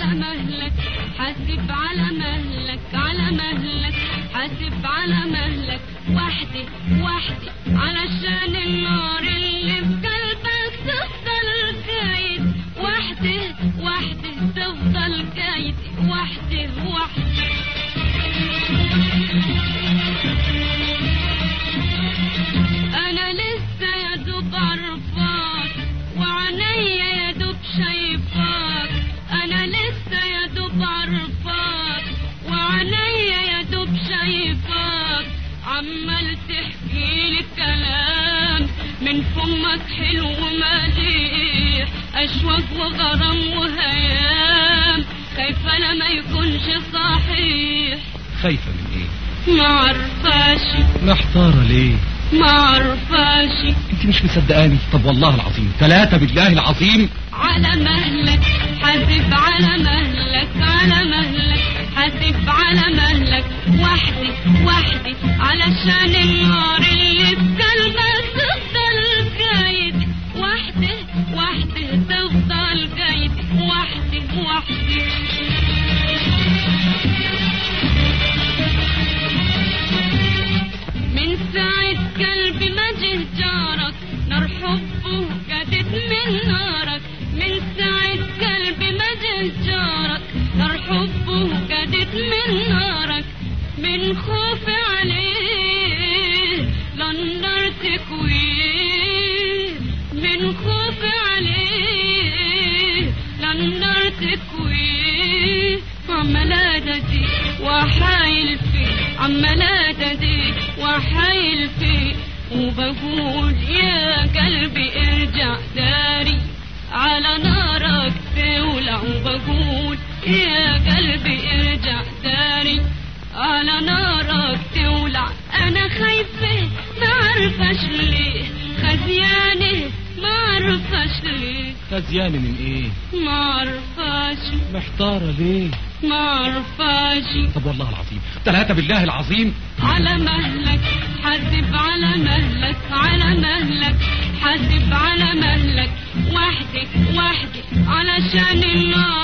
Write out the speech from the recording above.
على مهلك حاسب على مهلك على مهلك حاسب على مهلك وحدي وحدي علشان النار اللي في قلبك تفضل كايد وحدي وحدي تفضل كايد وحدي وحدي انا لسه يا دوب عرفاك وعينيا يا دوب شايفاك انا لسه يا دوب عرفاك وعينيا يا دوب شايفاك عمال تحكي لي كلام من فمك حلو ومديح اشواق وغرام وهيام خايفه لما يكونش صحيح خايفة من ايه ما عرفاش محتارة ليه ما عرفاش انت مش مصدقاني طب والله العظيم ثلاثة بالله العظيم على مهلك حاسب على مهلك على مهلك حاسب على مهلك وحدي وحدي علشان النار اللي في قلبك تفضل قايد وحدي وحدي تفضل قايد وحدي وحدي من ساعة قلبي ما جه جارك نار حبه قدت من نارك من ساعة قلبي ما جه جارك نار حبه قدت من نارك من خوفي عليه للنار تكويه من خوفي عليه للنار تكويه عمالة دي وحايل فيه عمالة دي وحايل فيه وبقول يا قلبي ارجع داري على نارك تولع وبقول يا قلبي ارجع داري على نارك تولع انا خايفة ما عرفش ليه خزيانة ما عرفش ليه خزيانة من ايه ما عرفش محتارة ليه ما عرفش طب والله العظيم ثلاثة بالله العظيم على مهلك حاسب على مهلك على مهلك حاسب على مهلك وحدي وحدي علشان النار